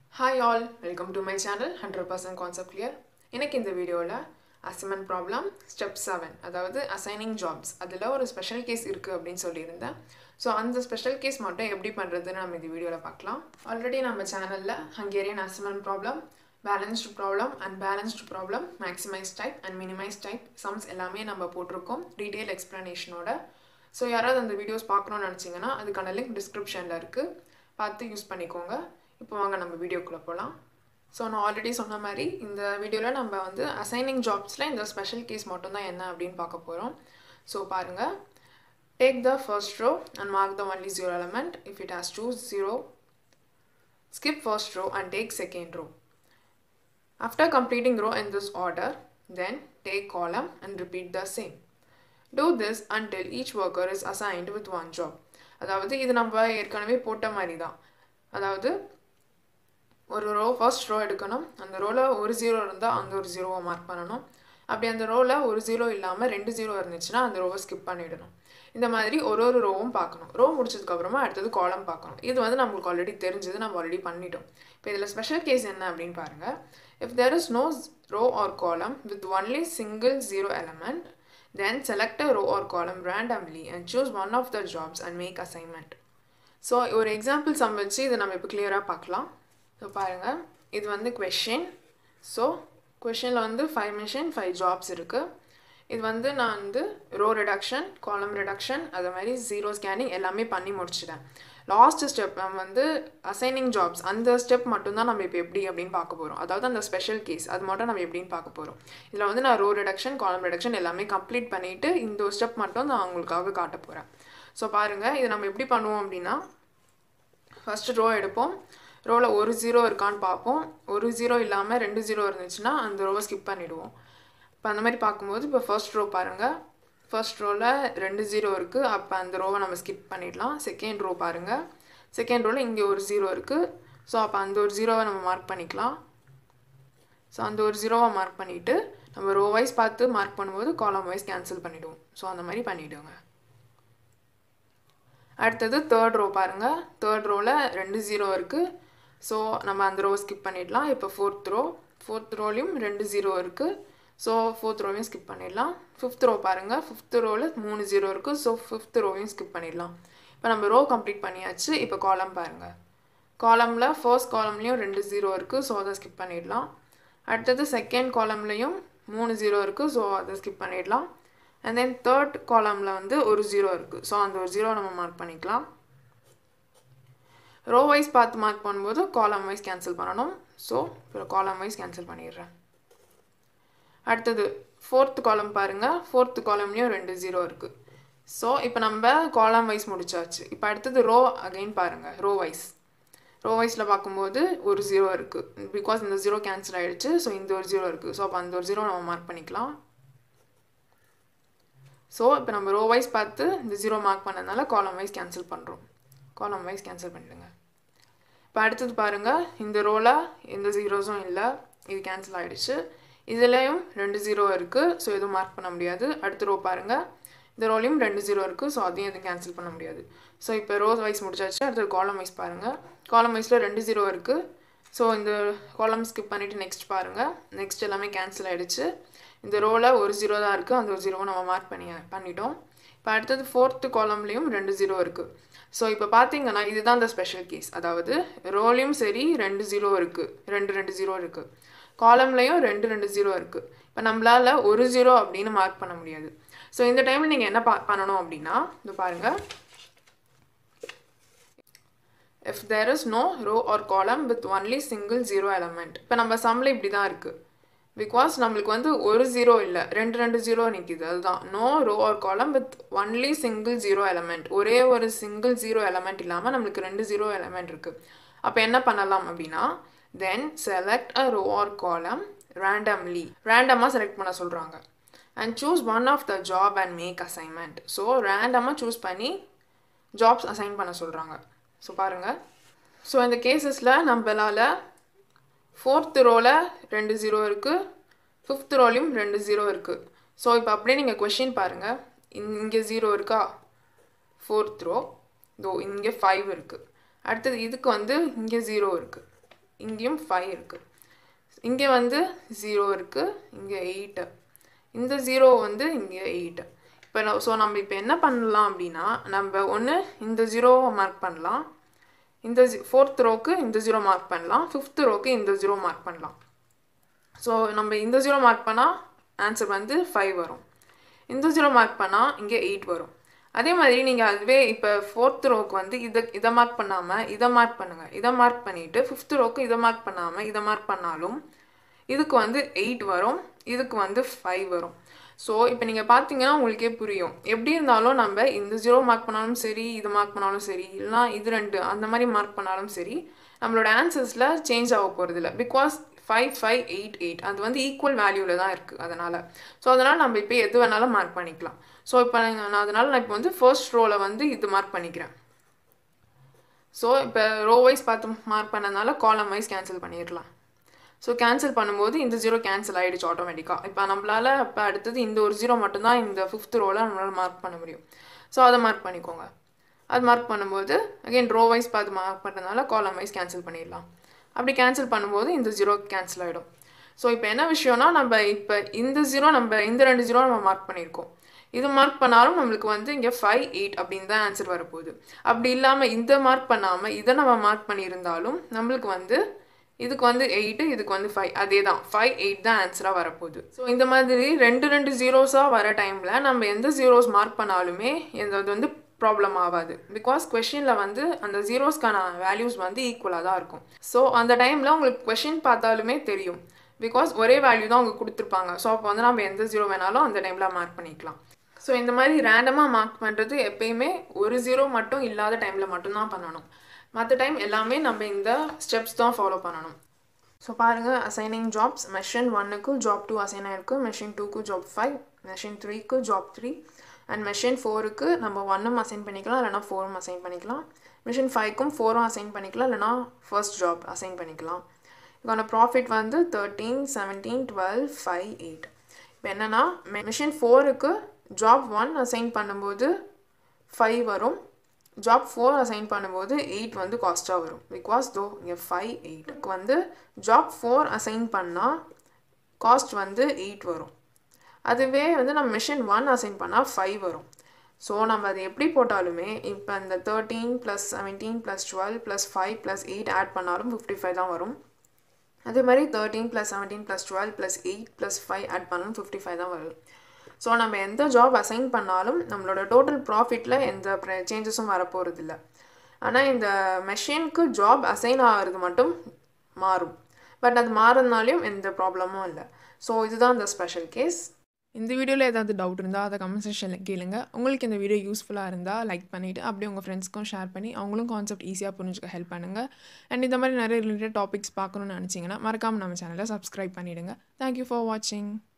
Hi all welcome to my channel hundred percent concept clear எனக்கு இந்த வீடியோவில் assignment problem step seven அதாவது assigning jobs அதில் ஒரு ஸ்பெஷல் கேஸ் இருக்குது அப்படின்னு சொல்லியிருந்தேன் ஸோ அந்த ஸ்பெஷல் கேஸ் மட்டும் எப்படி பண்ணுறதுன்னு நம்ம இந்த வீடியோவில் பார்க்கலாம் ஆல்ரெடி நம்ம சேனலில் Hungarian assignment problem balanced problem and balanced problem maximize type and minimize type sums எல்லாமே நம்ம போட்டிருக்கோம் டீட்டெயில் எக்ஸ்ப்ளனேஷனோட ஸோ யாராவது அந்த வீடியோஸ் பார்க்கணும்னு நினச்சிங்கன்னா அதுக்கான லிங்க் டிஸ்கிரிப்ஷனில் இருக்குது பார்த்து யூஸ் பண்ணிக்கோங்க இப்போ வாங்க நம்ம வீடியோக்குள்ளே போகலாம் ஸோ நான் ஆல்ரெடி சொன்ன மாதிரி இந்த வீடியோவில் நம்ம வந்து அசைனிங் ஜாப்ஸில் இந்த ஸ்பெஷல் கேஸ் மட்டும்தான் என்ன அப்படின்னு பார்க்க போகிறோம் ஸோ பாருங்கள் take the first row and mark the only zero element if it has choose zero skip first row and take second row. After completing row in this order, then take column and repeat the same. Do this until each worker is assigned with one job. அதாவது இது நம்ம ஏற்கனவே போட்ட மாதிரி தான் அதாவது ஒரு row first row எடுக்கணும் அந்த ரோவில் ஒரு ஜீரோ இருந்தால் அந்த ஒரு ஜீரோவை மார்க் பண்ணணும் அப்படி அந்த ரோவில் ஒரு ஜீரோ இல்லாமல் ரெண்டு ஜீரோ இருந்துச்சுன்னா அந்த ரோவை ஸ்கிப் பண்ணிடணும் இந்த மாதிரி ஒரு ஒரு ரோவும் பார்க்கணும் ரோ முடிச்சதுக்கப்புறமா அடுத்தது காலம் பார்க்கணும் இது வந்து நம்மளுக்கு ஆல்ரெடி தெரிஞ்சது நம்ம ஆல்ரெடி பண்ணிட்டோம் இப்போ இதில் ஸ்பெஷல் கேஸ் என்ன அப்படின்னு பாருங்கள் if there is no row or column with only single zero element then select a row or column randomly and choose one of the jobs and make assignment so ஒரு example sum வச்சு இதை நம்ம இப்போ கிளியராக பார்க்கலாம் so பாருங்கள் இது வந்து கொஷின் ஸோ கொஷினில் வந்து ஃபைவ் மிஷின் ஃபைவ் ஜாப்ஸ் இருக்குது இது வந்து நான் வந்து ரோ ரிடக்ஷன் காலம் ரிடக்ஷன் அது மாதிரி ஜீரோ ஸ்கேனிங் எல்லாமே பண்ணி முடிச்சிட்டேன் லாஸ்ட் ஸ்டெப் நம்ம வந்து அசைனிங் ஜாப்ஸ் அந்த ஸ்டெப் மட்டும்தான் நம்ம இப்போ எப்படி அப்படின்னு பார்க்க போகிறோம் அதாவது அந்த ஸ்பெஷல் கேஸ் அது மட்டும் நம்ம எப்படின்னு பார்க்க போகிறோம் இதில் வந்து நான் ரோ ரிடக்ஷன் காலம் ரிடக்ஷன் எல்லாமே கம்ப்ளீட் பண்ணிவிட்டு இந்த ஒரு ஸ்டெப் மட்டும் நான் உங்களுக்காக காட்ட போகிறேன் ஸோ பாருங்கள் இதை நம்ம எப்படி பண்ணுவோம் அப்படின்னா ஃபஸ்ட்டு ரோ எடுப்போம் ரோவில் ஒரு ஜீரோ இருக்கான்னு பார்ப்போம் ஒரு ஜீரோ இல்லாமல் ரெண்டு ஜீரோ இருந்துச்சுன்னா அந்த ரோவை ஸ்கிப் பண்ணிவிடுவோம் இப்போ அந்த மாதிரி பார்க்கும்போது இப்போ ஃபர்ஸ்ட் ரோ பாருங்கள் ஃபர்ஸ்ட் ரோவில் ரெண்டு ஜீரோ இருக்குது அப்போ அந்த ரோவை நம்ம ஸ்கிப் பண்ணிடலாம் செகண்ட் ரோ பாருங்கள் செகண்ட் ரோவில் இங்கே ஒரு ஜீரோ இருக்குது ஸோ அப்போ அந்த ஒரு ஜீரோவை நம்ம மார்க் பண்ணிக்கலாம் ஸோ அந்த ஒரு ஜீரோவை மார்க் பண்ணிவிட்டு நம்ம ரோ வைஸ் பார்த்து மார்க் பண்ணும்போது காலம் வைஸ் கேன்சல் பண்ணிவிடுவோம் ஸோ அந்த மாதிரி பண்ணிவிடுங்க அடுத்தது தேர்ட் ரோ பாருங்கள் தேர்ட் ரோவில் ரெண்டு ஜீரோ இருக்குது ஸோ நம்ம அந்த ரோவை ஸ்கிப் பண்ணிடலாம் இப்போ ஃபோர்த் ரோ ஃபோர்த் ரோலையும் ரெண்டு ஜீரோ இருக்குது ஸோ ஃபோர்த் ரோவையும் ஸ்கிப் பண்ணிடலாம் ஃபிஃப்த் ரோ பாருங்கள் ஃபிஃப்த் ரோவில் மூணு ஜீரோ இருக்குது ஸோ ஃபிஃப்த் ரோவையும் ஸ்கிப் பண்ணிடலாம் இப்போ நம்ம ரோ கம்ப்ளீட் பண்ணியாச்சு இப்போ காலம் பாருங்கள் காலமில் ஃபர்ஸ்ட் காலம்லேயும் ரெண்டு ஜீரோ இருக்குது ஸோ அதை ஸ்கிப் பண்ணிடலாம் அடுத்தது செகண்ட் காலம்லேயும் மூணு ஜீரோ இருக்குது ஸோ அதை ஸ்கிப் பண்ணிடலாம் அண்ட் தென் தேர்ட் காலமில் வந்து ஒரு ஜீரோ இருக்குது ஸோ அந்த ஒரு ஜீரோ நம்ம மார்க் பண்ணிக்கலாம் ரோ வைஸ் பார்த்து மார்க் பண்ணும்போது காலம் வைஸ் கேன்சல் பண்ணணும் ஸோ இப்போ காலம் வைஸ் கேன்சல் பண்ணிடுறேன் அடுத்தது ஃபோர்த்து காலம் பாருங்கள் ஃபோர்த்து காலம்லேயும் ரெண்டு ஜீரோ இருக்குது ஸோ இப்போ நம்ம காலம் வைஸ் முடிச்சாச்சு இப்போ அடுத்தது ரோ அகைன் பாருங்கள் ரோ வைஸ் ரோ வைஸில் பார்க்கும்போது ஒரு ஜீரோ இருக்குது பிகாஸ் இந்த ஜீரோ கேன்சல் ஆகிடுச்சு ஸோ இந்த ஒரு ஜீரோ இருக்குது ஸோ அப்போ அந்த ஒரு ஜீரோ நம்ம மார்க் பண்ணிக்கலாம் ஸோ இப்போ நம்ம ரோ வைஸ் பார்த்து இந்த ஜீரோ மார்க் பண்ணதுனால காலம் வைஸ் கேன்சல் பண்ணுறோம் காலம் வைஸ் கேன்சல் பண்ணிடுங்க இப்போ அடுத்தது பாருங்கள் இந்த ரோவில் எந்த ஜீரோஸும் இல்லை இது கேன்சல் ஆகிடுச்சு இதுலேயும் ரெண்டு ஜீரோ இருக்குது ஸோ எதுவும் மார்க் பண்ண முடியாது அடுத்த ரோ பாருங்கள் இந்த ரோலையும் ரெண்டு ஜீரோ இருக்குது ஸோ அதையும் எதுவும் கேன்சல் பண்ண முடியாது ஸோ இப்போ ரோ வைஸ் முடிச்சாச்சு அடுத்தது காலம் வைஸ் பாருங்கள் காலம் வைஸில் ரெண்டு ஜீரோ இருக்குது ஸோ இந்த காலம் ஸ்கிப் பண்ணிவிட்டு நெக்ஸ்ட் பாருங்கள் நெக்ஸ்ட் எல்லாமே கேன்சல் ஆகிடுச்சு இந்த ரோவில் ஒரு ஜீரோ தான் இருக்குது அந்த ஒரு ஜீரோவை நம்ம மார்க் பண்ணி பண்ணிட்டோம் இப்போ அடுத்தது ஃபோர்த்து காலம்லேயும் ரெண்டு ஜீரோ இருக்குது ஸோ இப்போ பார்த்தீங்கன்னா இதுதான் இந்த ஸ்பெஷல் கேஸ் அதாவது ரோலையும் சரி ரெண்டு ஜீரோ இருக்குது ரெண்டு ரெண்டு ஜீரோ இருக்குது காலம்லேயும் ரெண்டு ரெண்டு ஜீரோ இருக்குது இப்போ நம்மளால் ஒரு ஜீரோ அப்படின்னு மார்க் பண்ண முடியாது ஸோ இந்த டைமில் நீங்கள் என்ன பா பண்ணணும் அப்படின்னா இது பாருங்கள் if there is no row or column with only single zero element இப்போ நம்ம சம்மில் இப்படி தான் இருக்குது பிகாஸ் நம்மளுக்கு வந்து ஒரு ஜீரோ இல்லை ரெண்டு ரெண்டு ஜீரோ நிற்கிது அதுதான் no row or column with only single zero element ஒரே ஒரு சிங்கிள் ஜீரோ எலமெண்ட் இல்லாமல் நம்மளுக்கு ரெண்டு ஜீரோ எலமெண்ட் இருக்குது அப்போ என்ன பண்ணலாம் அப்படின்னா then select a row or column randomly ரேண்டமாக செலக்ட் பண்ண சொல்கிறாங்க and choose one of the job and make assignment so ரேண்டமாக சூஸ் பண்ணி ஜாப்ஸ் அசைன் பண்ண சொல்கிறாங்க ஸோ பாருங்கள் ஸோ இந்த கேசஸில் நம்மளால் ஃபோர்த்து ரோவில் ரெண்டு ஜீரோ இருக்குது ஃபிஃப்த் ரோலையும் ரெண்டு ஜீரோ இருக்குது ஸோ இப்போ அப்படியே நீங்கள் கொஷின் பாருங்கள் இங்கே ஜீரோ இருக்கா ஃபோர்த் ரோ இதோ இங்கே ஃபைவ் இருக்குது அடுத்தது இதுக்கு வந்து இங்கே ஜீரோ இருக்குது இங்கேயும் ஃபைவ் இருக்குது இங்கே வந்து ஜீரோ இருக்குது இங்கே எயிட்டு இந்த ஜீரோ வந்து இங்கே எயிட்டு இப்போ ஸோ நம்ம இப்போ என்ன பண்ணலாம் அப்படின்னா நம்ம ஒன்று இந்த ஜீரோவை மார்க் பண்ணலாம் இந்த ஃபோர்த் ரோக்கு இந்த ஜீரோ மார்க் பண்ணலாம் ஃபிஃப்த் ரோக்கு இந்த ஜீரோ மார்க் பண்ணலாம் ஸோ நம்ம இந்த ஜீரோ மார்க் பண்ணால் ஆன்சர் வந்து ஃபைவ் வரும் இந்த ஜீரோ மார்க் பண்ணால் இங்கே எயிட் வரும் அதே மாதிரி நீங்கள் அதுவே இப்போ ஃபோர்த் ரோக்கு வந்து இதை இதை மார்க் பண்ணாமல் இதை மார்க் பண்ணுங்கள் இதை மார்க் பண்ணிவிட்டு ஃபிஃப்த் ரோக்கு இதை மார்க் பண்ணாமல் இதை மார்க் பண்ணாலும் இதுக்கு வந்து எயிட் வரும் இதுக்கு வந்து ஃபைவ் வரும் ஸோ இப்போ நீங்கள் பார்த்தீங்கன்னா உங்களுக்கே புரியும் எப்படி இருந்தாலும் நம்ம இந்த ஜீரோ மார்க் பண்ணாலும் சரி இது மார்க் பண்ணாலும் சரி இல்லைனா இது ரெண்டு அந்த மாதிரி மார்க் பண்ணாலும் சரி நம்மளோட ஆன்சர்ஸில் சேஞ்ச் ஆக போகிறதில்ல because five five eight eight அது வந்து ஈக்குவல் வேல்யூவில் தான் இருக்குது அதனால் ஸோ அதனால் நம்ம இப்போ எது வேணாலும் மார்க் பண்ணிக்கலாம் ஸோ இப்போ நான் அதனால் நான் இப்போ வந்து ஃபர்ஸ்ட் ரோவில் வந்து இது மார்க் பண்ணிக்கிறேன் ஸோ இப்போ ரோ வைஸ் பார்த்து மார்க் பண்ணதுனால காலம் வைஸ் கேன்சல் பண்ணிடலாம் ஸோ கேன்சல் பண்ணும்போது இந்த ஜீரோ கேன்சல் ஆகிடுச்சு ஆட்டோமேட்டிக்காக இப்போ நம்மளால் இப்போ அடுத்தது இந்த ஒரு ஜீரோ மட்டும்தான் இந்த ஃபிஃப்த் ரோவில் நம்மளால் மார்க் பண்ண முடியும் ஸோ அதை மார்க் பண்ணிக்கோங்க அது மார்க் பண்ணும்போது அகைன் ரோ வைஸ் பார்த்து மார்க் பண்ணுறதுனால காலம் வைஸ் கேன்சல் பண்ணிடலாம் அப்படி கேன்சல் பண்ணும்போது இந்த ஜீரோ கேன்சல் ஆகிடும் ஸோ இப்போ என்ன விஷயம்னா நம்ம இப்போ இந்த ஜீரோ நம்ம இந்த ரெண்டு ஜீரோ நம்ம மார்க் பண்ணியிருக்கோம் இது மார்க் பண்ணாலும் நம்மளுக்கு வந்து இங்கே ஃபைவ் எயிட் அப்படின்னு தான் ஆன்சர் வரப்போகுது அப்படி இல்லாமல் இந்த மார்க் பண்ணாமல் இதை நம்ம மார்க் பண்ணியிருந்தாலும் நம்மளுக்கு வந்து இதுக்கு வந்து எயிட்டு இதுக்கு வந்து ஃபைவ் அதே தான் ஃபைவ் எயிட் தான் ஆன்சராக வரப்போகுது ஸோ இந்த மாதிரி ரெண்டு ரெண்டு ஜீரோஸாக வர டைமில் நம்ம எந்த ஜீரோஸ் மார்க் பண்ணாலுமே அது வந்து ப்ராப்ளம் ஆகாது பிகாஸ் கொஷினில் வந்து அந்த ஜீரோஸ்க்கான வேல்யூஸ் வந்து ஈக்குவலாக தான் இருக்கும் ஸோ அந்த டைமில் உங்களுக்கு கொஷின் பார்த்தாலுமே தெரியும் பிகாஸ் ஒரே வேல்யூ தான் அவங்க கொடுத்துருப்பாங்க ஸோ அப்போ வந்து நம்ம எந்த ஜீரோ வேணாலும் அந்த டைமில் மார்க் பண்ணிக்கலாம் ஸோ இந்த மாதிரி ரேண்டமாக மார்க் பண்ணுறது எப்பயுமே ஒரு ஜீரோ மட்டும் இல்லாத டைமில் மட்டும்தான் பண்ணணும் மற்ற டைம் எல்லாமே நம்ம இந்த ஸ்டெப்ஸ் தான் ஃபாலோ பண்ணணும் ஸோ பாருங்கள் அசைனிங் ஜாப்ஸ் மெஷின் ஒன்னுக்கு ஜாப் டூ அசைன் ஆயிருக்கு மெஷின் டூக்கு ஜாப் ஃபைவ் மெஷின் த்ரீக்கு ஜாப் த்ரீ அண்ட் மெஷின் ஃபோருக்கு நம்ம ஒன்னும் அசைன் பண்ணிக்கலாம் இல்லைனா ஃபோரும் அசைன் பண்ணிக்கலாம் மிஷின் ஃபைவ்க்கும் ஃபோரும் அசைன் பண்ணிக்கலாம் இல்லைனா ஃபர்ஸ்ட் ஜாப் அசைன் பண்ணிக்கலாம் இதுக்கான ப்ராஃபிட் வந்து thirteen seventeen twelve five eight இப்போ என்னென்னா மிஷின் ஃபோருக்கு ஜாப் ஒன் அசைன் பண்ணும்போது ஃபைவ் வரும் ஜாப் ஃபோர் அசைன் பண்ணும்போது எயிட் வந்து காஸ்ட்டாக வரும் பிகாஸ் தோ இங்கே ஃபைவ் எயிட்டுக்கு வந்து ஜாப் ஃபோர் அசைன் பண்ணால் காஸ்ட் வந்து எயிட் வரும் அதுவே வந்து நம்ம மிஷின் ஒன் அசைன் பண்ணால் ஃபைவ் வரும் ஸோ நம்ம அது எப்படி போட்டாலுமே இப்போ இந்த thirteen plus seventeen plus twelve plus five plus eight add பண்ணாலும் ஃபிஃப்டி ஃபைவ் தான் வரும் அதே மாதிரி thirteen plus seventeen plus twelve plus eight plus five add பண்ணாலும் ஃபிஃப்டி ஃபைவ் தான் வரும் ஸோ நம்ம எந்த ஜாப் அசைன் பண்ணாலும் நம்மளோட டோட்டல் ப்ராஃபிட்டில் எந்த சேஞ்சஸும் வரப்போகிறது இல்லை ஆனால் இந்த மெஷினுக்கு ஜாப் அசைன் ஆகிறது மட்டும் மாறும் பட் அது மாறதுனாலையும் எந்த ப்ராப்ளமும் இல்லை ஸோ இதுதான் இந்த ஸ்பெஷல் கேஸ் இந்த வீடியோவில் ஏதாவது டவுட் இருந்தால் அதை கமெண்ட் செக்ஷனில் கேளுங்க உங்களுக்கு இந்த வீடியோ யூஸ்ஃபுல்லாக இருந்தால் லைக் பண்ணிவிட்டு அப்படியே உங்கள் ஃப்ரெண்ட்ஸ்க்கும் ஷேர் பண்ணி அவங்களும் கான்செப்ட் ஈஸியாக புரிஞ்சுக்க ஹெல்ப் பண்ணுங்கள் அண்ட் இந்த மாதிரி நிறைய ரிலேட்டட் டாபிக்ஸ் பார்க்கணுன்னு நினச்சிங்கன்னா மறக்காமல் நம்ம சேனலை சப்ஸ்கிரைப் பண்ணிவிடுங்க தேங்க்யூ ஃபார் வாட்சிங்